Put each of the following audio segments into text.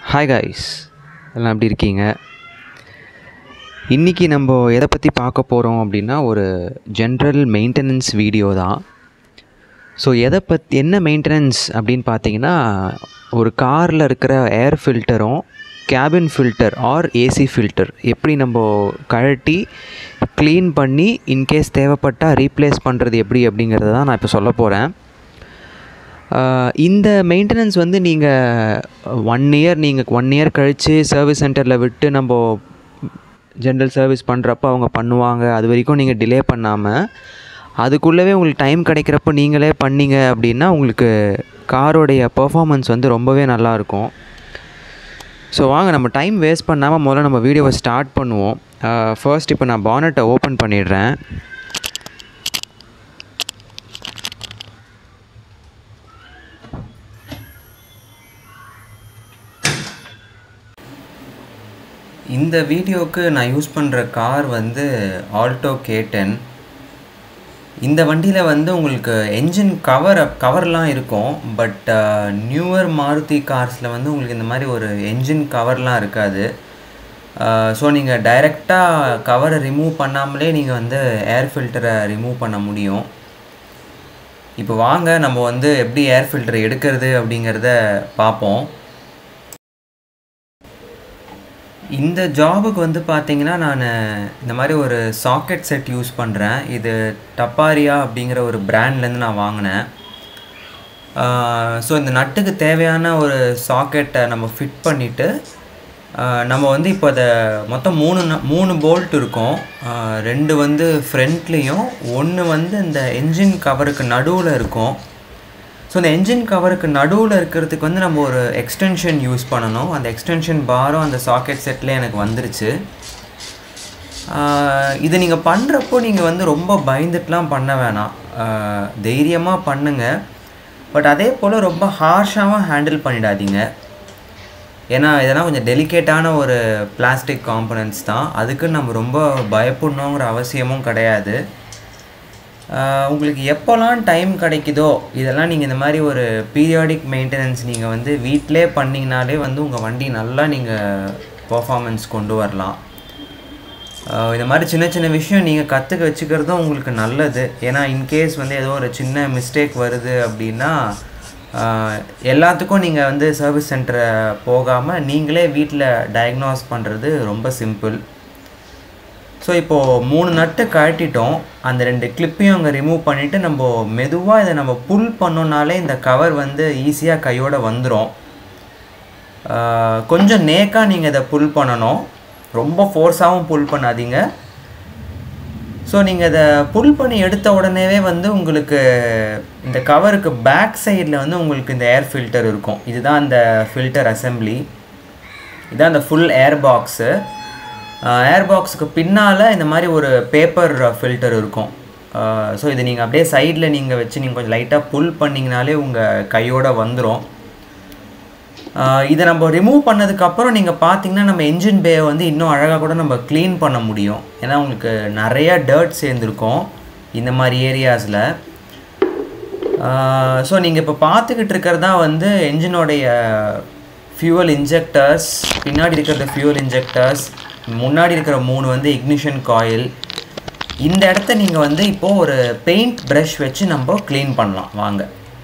hi guys எல்லாம் எப்படி இருக்கீங்க இன்றைக்கி நம்ம எதை பற்றி பார்க்க போகிறோம் அப்படின்னா ஒரு ஜென்ரல் மெயின்டெனன்ஸ் வீடியோ தான் ஸோ எதை பத் என்ன மெயின்டெனன்ஸ் அப்படின்னு பார்த்தீங்கன்னா ஒரு காரில் இருக்கிற ஏர் ஃபில்டரும் cabin filter or AC filter எப்படி நம்ம கழட்டி க்ளீன் பண்ணி இன்கேஸ் தேவைப்பட்டால் ரீப்ளேஸ் பண்ணுறது எப்படி அப்படிங்கிறத தான் நான் இப்போ சொல்ல போகிறேன் ஆஹ் இந்த மெயின்டெனன்ஸ் வந்து நீங்கள் ஒன் இயர் நீங்கள் ஒன் இயர் கழித்து சர்வீஸ் சென்டரில் விட்டு நம்ம ஜென்ரல் சர்வீஸ் பண்ணுறப்ப அவங்க பண்ணுவாங்க அது வரைக்கும் நீங்கள் டிலே பண்ணாமல் அதுக்குள்ளவே உங்களுக்கு டைம் கிடைக்கிறப்ப நீங்களே பண்ணீங்க அப்படின்னா உங்களுக்கு காரோடைய பெர்ஃபார்மன்ஸ் வந்து ரொம்பவே நல்லாயிருக்கும் ஸோ வாங்க நம்ம டைம் வேஸ்ட் பண்ணாமல் முதல்ல நம்ம வீடியோவை ஸ்டார்ட் பண்ணுவோம் ஃபர்ஸ்ட் இப்போ நான் பானட்டை ஓப்பன் பண்ணிடுறேன் இந்த வீடியோவுக்கு நான் யூஸ் பண்ணுற கார் வந்து ஆல்டோ கே டென் இந்த வண்டியில் வந்து உங்களுக்கு என்ஜின் கவர் கவர்லாம் இருக்கும் பட் நியூவர் மாருதி கார்ஸில் வந்து உங்களுக்கு இந்த மாதிரி ஒரு என்ஜின் கவர்லாம் இருக்காது ஸோ நீங்கள் டைரெக்டாக கவரை ரிமூவ் பண்ணாமலே நீங்கள் வந்து ஏர் ஃபில்டரை ரிமூவ் பண்ண முடியும் இப்போ வாங்க நம்ம வந்து எப்படி ஏர் ஃபில்டர் எடுக்கிறது அப்படிங்கிறத பார்ப்போம் இந்த ஜாபுக்கு வந்து பார்த்தீங்கன்னா நான் இந்த மாதிரி ஒரு சாக்கெட் செட் யூஸ் பண்ணுறேன் இது டப்பாரியா அப்படிங்கிற ஒரு பிராண்ட்லேருந்து நான் வாங்கினேன் ஸோ இந்த நட்டுக்கு தேவையான ஒரு சாக்கெட்டை நம்ம ஃபிட் பண்ணிவிட்டு நம்ம வந்து இப்போ அதை மொத்தம் மூணு ந- மூணு போல்ட் இருக்கும் ஆஹ் ரெண்டு வந்து ஃப்ரண்ட்லேயும் ஒன்று வந்து இந்த என்ஜின் கவருக்கு நடுவில் இருக்கும் ஸோ இந்த என்ஜின் கவருக்கு நடுவில் இருக்கிறதுக்கு வந்து நம்ம ஒரு எக்ஸ்டென்ஷன் யூஸ் பண்ணணும் அந்த எக்ஸ்டென்ஷன் பாரும் அந்த சாக்கெட் செட்லேயே எனக்கு வந்துருச்சு ஆஹ் இது நீங்கள் பண்ணுறப்போ நீங்கள் வந்து ரொம்ப பயந்துட்டுலாம் பண்ண வேணாம் தைரியமாக பண்ணுங்கள் பட் அதே போல் ரொம்ப ஹார்ஷாகவும் ஹேண்டில் பண்ணிடாதீங்க ஏன்னா இதெல்லாம் கொஞ்சம் டெலிகேட்டான ஒரு பிளாஸ்டிக் காம்பனன்ட்ஸ் தான் அதுக்கு நம்ம ரொம்ப பயப்படணுங்கிற அவசியமும் கிடையாது ஆஹ் உங்களுக்கு எப்போல்லாம் டைம் கிடைக்குதோ இதெல்லாம் நீங்கள் இந்த மாதிரி ஒரு பீரியாடிக் மெயின்டெனன்ஸ் நீங்கள் வந்து வீட்டிலே பண்ணிங்கனாலே வந்து உங்கள் வண்டி நல்லா நீங்கள் பர்ஃபார்மன்ஸ் கொண்டு வரலாம் ஆஹ் இந்த மாதிரி சின்ன சின்ன விஷயம் நீங்கள் கற்றுக்க வச்சுக்கிறதும் உங்களுக்கு நல்லது ஏன்னா இன்கேஸ் வந்து ஏதோ ஒரு சின்ன மிஸ்டேக் வருது அப்படின்னா ஆஹ் எல்லாத்துக்கும் நீங்கள் வந்து சர்வீஸ் சென்டரை போகாமல் நீங்களே வீட்டில் டயக்னோஸ் பண்ணுறது ரொம்ப சிம்பிள் ஸோ இப்போது மூணு நட்டு கழட்டிட்டோம் அந்த ரெண்டு கிளிப்பையும் அங்கே ரிமூவ் பண்ணிவிட்டு நம்ம மெதுவாக இதை நம்ம புல் பண்ணோம்னாலே இந்த கவர் வந்து ஈஸியாக கையோட வந்துடும் கொஞ்சம் நேக்காக நீங்கள் இதை புல் பண்ணணும் ரொம்ப ஃபோர்ஸாகவும் புல் பண்ணாதீங்க ஸோ நீங்கள் இதை புல் பண்ணி எடுத்த உடனேவே வந்து உங்களுக்கு இந்த கவருக்கு பேக் சைடில் வந்து உங்களுக்கு இந்த ஏர் ஃபில்டர் இருக்கும் இதுதான் அந்த ஃபில்டர் அசெம்பிளி இதான் அந்த ஃபுல் ஏர் பாக்ஸு ஏர் பாக்ஸுக்கு பின்னால் இந்த மாதிரி ஒரு பேப்பர் ஃபில்டர் இருக்கும் ஸோ இது நீங்கள் அப்படியே சைடில் நீங்கள் வச்சு நீங்கள் கொஞ்சம் லைட்டாக புல் பண்ணிங்கனாலே உங்கள் கையோட வந்துடும் இதை நம்ம ரிமூவ் பண்ணதுக்கப்புறம் நீங்கள் பார்த்தீங்கன்னா நம்ம என்ஜின் பேயை வந்து இன்னும் அழகாக கூட நம்ம க்ளீன் பண்ண முடியும் ஏன்னா உங்களுக்கு நிறையா டர்ட் சேர்ந்துருக்கும் இந்த மாதிரி ஏரியாஸில் ஸோ நீங்கள் இப்போ பார்த்துக்கிட்டு இருக்கிறது தான் வந்து என்ஜினோடைய ஃபியூவல் இன்ஜெக்டர்ஸ் பின்னாடி இருக்கிறது ஃபியூவல் இன்ஜெக்டர்ஸ் முன்னாடி இருக்கிற மூணு வந்து இக்னிஷன் காயில் இந்த இடத்த நீங்கள் வந்து இப்போது ஒரு பெயிண்ட் ப்ரஷ் வச்சு நம்ம க்ளீன் பண்ணலாம் வாங்க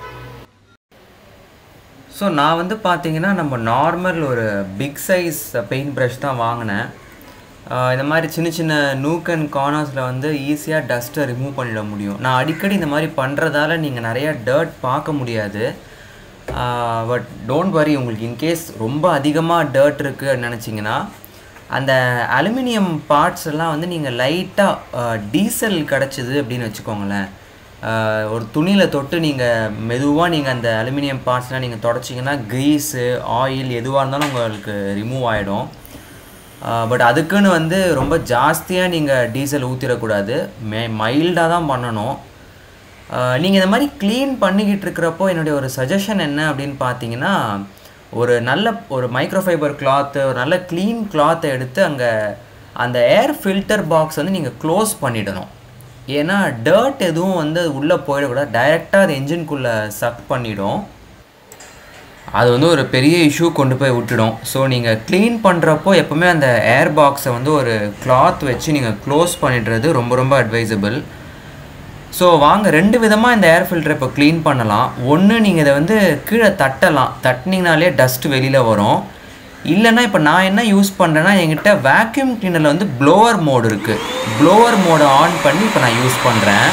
ஸோ நான் வந்து பார்த்தீங்கன்னா நம்ம நார்மல் ஒரு பிக் சைஸ் பெயிண்ட் ப்ரஷ் தான் வாங்கினேன் ஆஹ் இந்த மாதிரி சின்ன சின்ன நூக் அண்ட் கார்னர்ஸில் வந்து ஈஸியாக டஸ்ட்டை ரிமூவ் பண்ணிட முடியும் நான் அடிக்கடி இந்த மாதிரி பண்ணுறதால நீங்கள் நிறையா டர்ட் பார்க்க முடியாது பட் டோன்ட் வரி உங்களுக்கு இன்கேஸ் ரொம்ப அதிகமாக டர்ட் இருக்குன்னு நினச்சிங்கன்னா அந்த அலுமினியம் பார்ட்ஸ் எல்லாம் வந்து நீங்கள் லைட்டாக டீசல் கிடச்சிது அப்படின்னு வச்சுக்கோங்களேன் ஆஹ் ஒரு துணியில் தொட்டு நீங்கள் மெதுவாக நீங்கள் அந்த அலுமினியம் பார்ட்ஸ்லாம் நீங்கள் தொடச்சிங்கன்னா க்ரீஸு ஆயில் எதுவாக இருந்தாலும் உங்களுக்கு ரிமூவ் ஆகிடும் பட் அதுக்குன்னு வந்து ரொம்ப ஜாஸ்தியாக நீங்கள் டீசல் ஊற்றிடக்கூடாது மே மைல்டாக தான் பண்ணணும் நீங்கள் இந்த மாதிரி க்ளீன் பண்ணிக்கிட்டு இருக்கிறப்போ என்னுடைய ஒரு சஜஷன் என்ன அப்படின்னு பார்த்தீங்கன்னா ஒரு நல்ல ஒரு மைக்ரோஃபைபர் கிளாத்து ஒரு நல்ல க்ளீன் கிளாத்தை எடுத்து அங்கே அந்த ஏர் ஃபில்டர் பாக்ஸ் வந்து நீங்கள் க்ளோஸ் பண்ணிடணும் ஏன்னா டர்ட் எதுவும் வந்து உள்ளே போயிடக்கூடாது டைரெக்டாக அது என்ஜின்குள்ளே சக் பண்ணிடும் அது வந்து ஒரு பெரிய இஷ்யூ கொண்டு போய் விட்டுடும் ஸோ நீங்கள் க்ளீன் பண்ணுறப்போ எப்போவுமே அந்த ஏர் பாக்ஸை வந்து ஒரு கிளாத் வச்சு நீங்கள் க்ளோஸ் பண்ணிடுறது ரொம்ப ரொம்ப அட்வைசபிள் ஸோ வாங்க ரெண்டு விதமாக இந்த ஏர் ஃபில்டரை இப்போ க்ளீன் பண்ணலாம் ஒன்று நீங்கள் இதை வந்து கீழே தட்டலாம் தட்டினீங்கனாலே டஸ்ட் வெளியில் வரும் இல்லைன்னா இப்போ நான் என்ன யூஸ் பண்ணுறேன்னா என்கிட்ட வேக்யூம் கிளீனரில் வந்து ப்ளோவர் மோடு இருக்குது ப்ளோவர் மோடை ஆன் பண்ணி இப்போ நான் யூஸ் பண்ணுறேன்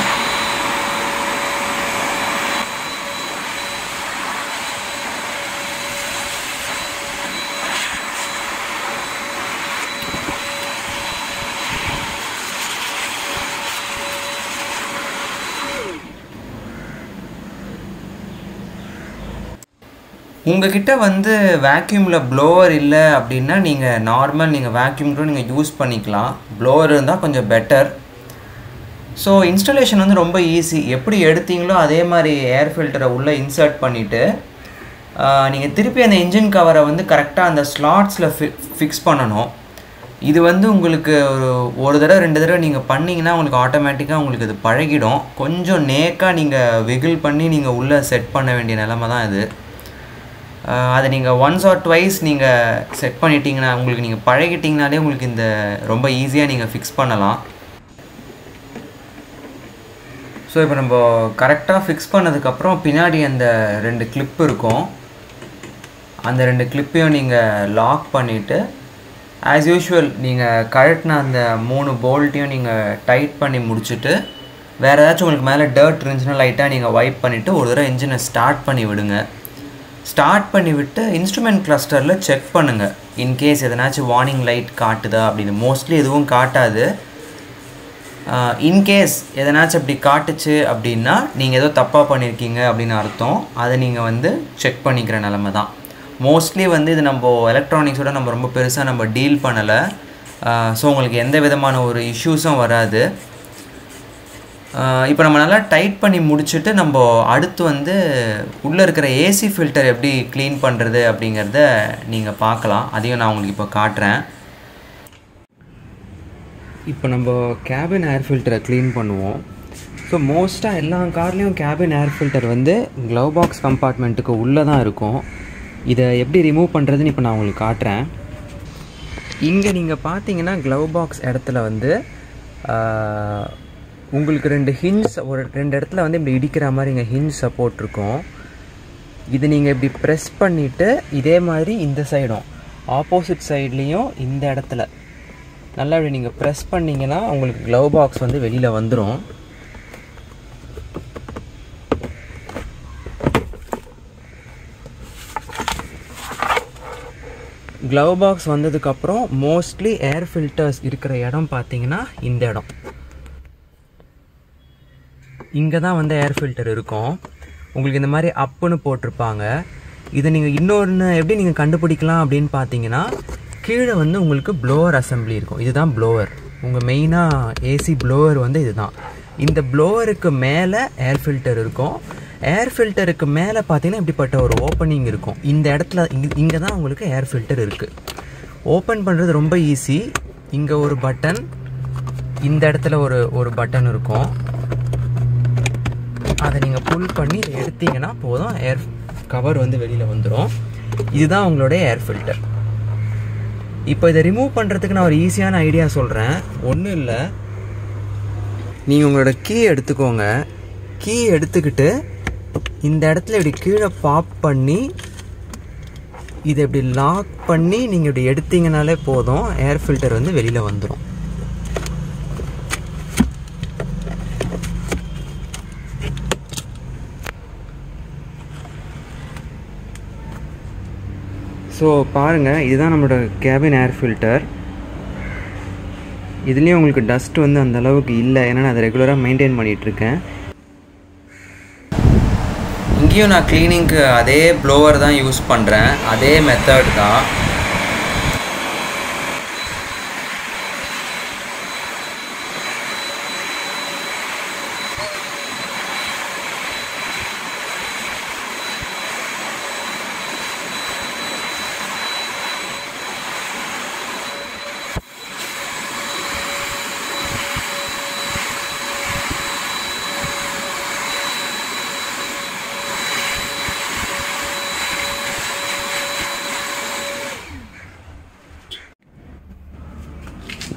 உங்ககிட்ட வந்து வேக்யூமில் ப்ளோவர் இல்லை அப்படின்னா நீங்கள் நார்மல் நீங்கள் வேக்யூம் கூட நீங்கள் யூஸ் பண்ணிக்கலாம் ப்ளோவர் இருந்தால் கொஞ்சம் பெட்டர் ஸோ இன்ஸ்டலேஷன் வந்து ரொம்ப ஈஸி எப்படி எடுத்தீங்களோ அதே மாதிரி ஏர் ஃபில்டரை உள்ளே இன்சர்ட் பண்ணிவிட்டு நீங்கள் திருப்பி அந்த இன்ஜின் கவரை வந்து கரெக்டாக அந்த ஸ்லாட்ஸில் ஃபி ஃபிக்ஸ் பண்ணணும் இது வந்து உங்களுக்கு ஒரு ஒரு தடவை ரெண்டு தடவை நீங்கள் பண்ணிங்கன்னா உங்களுக்கு ஆட்டோமேட்டிக்காக உங்களுக்கு இது பழகிடும் கொஞ்சம் நேக்காக நீங்கள் விகில் பண்ணி நீங்கள் உள்ளே செட் பண்ண வேண்டிய நிலமை தான் இது அதை நீங்கள் ஒன்ஸ் ஆர் ட்வைஸ் நீங்கள் செட் பண்ணிட்டீங்கன்னா உங்களுக்கு நீங்கள் பழகிட்டிங்கனாலே உங்களுக்கு இந்த ரொம்ப ஈஸியாக நீங்கள் ஃபிக்ஸ் பண்ணலாம் ஸோ இப்போ நம்ம கரெக்டாக ஃபிக்ஸ் பண்ணதுக்கப்புறம் பின்னாடி அந்த ரெண்டு கிளிப் இருக்கும் அந்த ரெண்டு கிளிப்பையும் நீங்கள் லாக் பண்ணிவிட்டு ஆஸ் யூஷுவல் நீங்கள் கழட்டின அந்த மூணு போல்ட்டையும் நீங்கள் டைட் பண்ணி முடிச்சுட்டு வேறு ஏதாச்சும் உங்களுக்கு மேலே டர்ட் இருந்துச்சுன்னா லைட்டாக நீங்கள் வைப் பண்ணிவிட்டு ஒரு தடவை இன்ஜினை ஸ்டார்ட் பண்ணி விடுங்க ஸ்டார்ட் பண்ணி விட்டு இன்ஸ்ட்ருமெண்ட் கிளஸ்டரில் செக் பண்ணுங்கள் இன்கேஸ் எதனாச்சும் வார்னிங் லைட் காட்டுதா அப்படின்னு மோஸ்ட்லி எதுவும் காட்டாது இன்கேஸ் எதனாச்சும் அப்படி காட்டுச்சு அப்படின்னா நீங்கள் ஏதோ தப்பாக பண்ணியிருக்கீங்க அப்படின்னு அர்த்தம் அதை நீங்கள் வந்து செக் பண்ணிக்கிற நிலமை தான் மோஸ்ட்லி வந்து இது நம்ம எலக்ட்ரானிக்ஸோட நம்ம ரொம்ப பெருசாக நம்ம டீல் பண்ணலை ஸோ உங்களுக்கு எந்த விதமான ஒரு இஷ்யூஸும் வராது இப்போ நம்ம நல்லா டைட் பண்ணி முடிச்சுட்டு நம்ம அடுத்து வந்து உள்ளே இருக்கிற ஏசி ஃபில்டர் எப்படி க்ளீன் பண்ணுறது அப்படிங்கிறத நீங்கள் பார்க்கலாம் அதையும் நான் உங்களுக்கு இப்போ காட்டுறேன் இப்போ நம்ம கேபின் ஏர் ஃபில்டரை க்ளீன் பண்ணுவோம் ஸோ மோஸ்ட்டாக எல்லா கார்லேயும் கேபின் ஏர் ஃபில்டர் வந்து க்ளவ் பாக்ஸ் கம்பார்ட்மெண்ட்டுக்கு உள்ளே தான் இருக்கும் இதை எப்படி ரிமூவ் பண்ணுறதுன்னு இப்போ நான் உங்களுக்கு காட்டுறேன் இங்கே நீங்கள் பார்த்தீங்கன்னா க்ளவ் பாக்ஸ் இடத்துல வந்து உங்களுக்கு ரெண்டு ஹின்ஸ் ஒரு ரெண்டு இடத்துல வந்து இப்படி இடிக்கிற மாதிரி இங்கே ஹின்ஸ் சப்போர்ட் இருக்கும் இது நீங்கள் இப்படி ப்ரெஸ் பண்ணிவிட்டு இதே மாதிரி இந்த சைடும் ஆப்போசிட் சைட்லேயும் இந்த இடத்துல நல்லா இப்படி நீங்கள் ப்ரெஸ் பண்ணிங்கன்னா உங்களுக்கு க்ளவ் பாக்ஸ் வந்து வெளியில் வந்துடும் க்ளவ் பாக்ஸ் வந்ததுக்கப்புறம் மோஸ்ட்லி ஏர் ஃபில்டர்ஸ் இருக்கிற இடம் பார்த்தீங்கன்னா இந்த இடம் இங்கே தான் வந்து ஏர் ஃபில்டர் இருக்கும் உங்களுக்கு இந்த மாதிரி அப்புன்னு போட்டிருப்பாங்க இதை நீங்கள் இன்னொன்று எப்படி நீங்கள் கண்டுபிடிக்கலாம் அப்படின்னு பார்த்தீங்கன்னா கீழே வந்து உங்களுக்கு ப்ளோவர் அசம்பிளி இருக்கும் இதுதான் ப்ளோவர் உங்கள் மெயினாக ஏசி ப்ளோவர் வந்து இதுதான் இந்த ப்ளோவருக்கு மேலே ஏர் ஃபில்டர் இருக்கும் ஏர் ஃபில்டருக்கு மேலே பார்த்தீங்கன்னா இப்படிப்பட்ட ஒரு ஓப்பனிங் இருக்கும் இந்த இடத்துல இங்கே இங்கே தான் உங்களுக்கு ஏர் ஃபில்டர் இருக்குது ஓப்பன் பண்ணுறது ரொம்ப ஈஸி இங்கே ஒரு பட்டன் இந்த இடத்துல ஒரு ஒரு பட்டன் இருக்கும் அதை நீங்கள் புல் பண்ணி இதை எடுத்தீங்கன்னா போதும் ஏர் கவர் வந்து வெளியில் வந்துடும் இதுதான் உங்களுடைய ஏர் ஃபில்டர் இப்போ இதை ரிமூவ் பண்ணுறதுக்கு நான் ஒரு ஈஸியான ஐடியா சொல்கிறேன் ஒன்றும் இல்லை நீங்கள் உங்களோட கீ எடுத்துக்கோங்க கீ எடுத்துக்கிட்டு இந்த இடத்துல இப்படி கீழே பாப் பண்ணி இதை இப்படி லாக் பண்ணி நீங்கள் இப்படி எடுத்தீங்கனாலே போதும் ஏர் ஃபில்டர் வந்து வெளியில் வந்துடும் ஸோ பாருங்கள் இதுதான் நம்மளோட கேபின் ஏர் ஃபில்டர் இதுலேயும் உங்களுக்கு டஸ்ட் வந்து அந்த அளவுக்கு இல்லை ஏன்னா நான் அதை ரெகுலராக மெயின்டைன் பண்ணிகிட்ருக்கேன் இங்கேயும் நான் க்ளீனிங்க்கு அதே ப்ளோவர் தான் யூஸ் பண்ணுறேன் அதே மெத்தட் தான்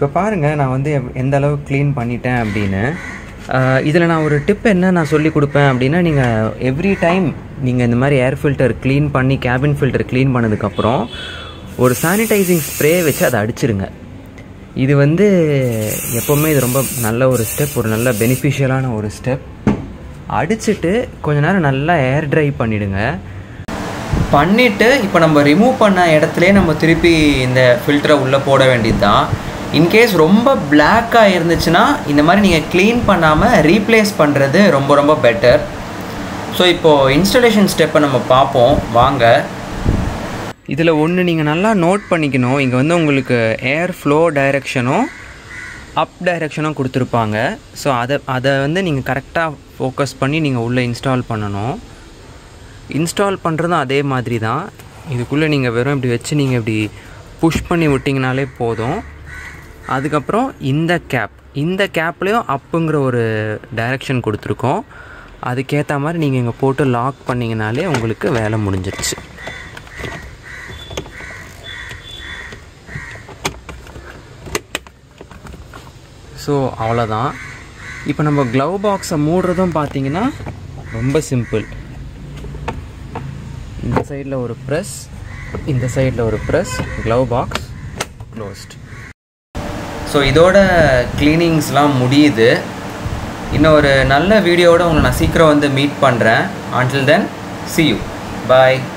இப்போ பாருங்கள் நான் வந்து எவ்- எந்த அளவு க்ளீன் பண்ணிட்டேன் அப்படின்னு இதில் நான் ஒரு டிப் என்ன நான் சொல்லி கொடுப்பேன் அப்படின்னா நீங்கள் எவ்ரி டைம் நீங்கள் இந்த மாதிரி ஏர் ஃபில்டர் க்ளீன் பண்ணி கேபின் ஃபில்டர் க்ளீன் பண்ணதுக்கப்புறம் ஒரு சானிடைசிங் ஸ்ப்ரே வச்சு அதை அடிச்சிருங்க இது வந்து எப்போவுமே இது ரொம்ப நல்ல ஒரு ஸ்டெப் ஒரு நல்ல பெனிஃபிஷியலான ஒரு ஸ்டெப் அடிச்சிட்டு கொஞ்ச நேரம் நல்லா ஏர் ட்ரை பண்ணிடுங்க பண்ணிவிட்டு இப்போ நம்ம ரிமூவ் பண்ண இடத்துலே நம்ம திருப்பி இந்த ஃபில்டரை உள்ளே போட வேண்டியது தான் இன்கேஸ் ரொம்ப பிளாக்காக இருந்துச்சுன்னா இந்த மாதிரி நீங்கள் க்ளீன் பண்ணாமல் ரீப்ளேஸ் பண்ணுறது ரொம்ப ரொம்ப பெட்டர் ஸோ இப்போது இன்ஸ்டலேஷன் ஸ்டெப்பை நம்ம பார்ப்போம் வாங்க இதில் ஒன்று நீங்கள் நல்லா நோட் பண்ணிக்கணும் இங்கே வந்து உங்களுக்கு ஏர் ஃப்ளோ டைரெக்ஷனும் அப் டைரெக்ஷனும் கொடுத்துருப்பாங்க ஸோ அதை அதை வந்து நீங்கள் கரெக்டாக ஃபோக்கஸ் பண்ணி நீங்கள் உள்ளே இன்ஸ்டால் பண்ணணும் இன்ஸ்டால் பண்ணுறதும் அதே மாதிரி தான் இதுக்குள்ளே நீங்கள் வெறும் இப்படி வச்சு நீங்கள் இப்படி புஷ் பண்ணி விட்டிங்கனாலே போதும் அதுக்கப்புறம் இந்த கேப் இந்த கேப்லேயும் அப்புங்கிற ஒரு டைரெக்ஷன் கொடுத்துருக்கோம் அதுக்கேற்ற மாதிரி நீங்கள் இங்கே போட்டு லாக் பண்ணிங்கனாலே உங்களுக்கு வேலை முடிஞ்சிருச்சு ஸோ அவ்வளோதான் இப்போ நம்ம க்ளவ் பாக்ஸை மூடுறதும் பார்த்தீங்கன்னா ரொம்ப சிம்பிள் இந்த சைடில் ஒரு ப்ரெஸ் இந்த சைடில் ஒரு press glove box closed so இதோட க்ளீனிங்ஸ்லாம் முடியுது இன்னும் ஒரு நல்ல வீடியோவோட உங்களை நான் சீக்கிரம் வந்து மீட் பண்ணுறேன் until then see you bye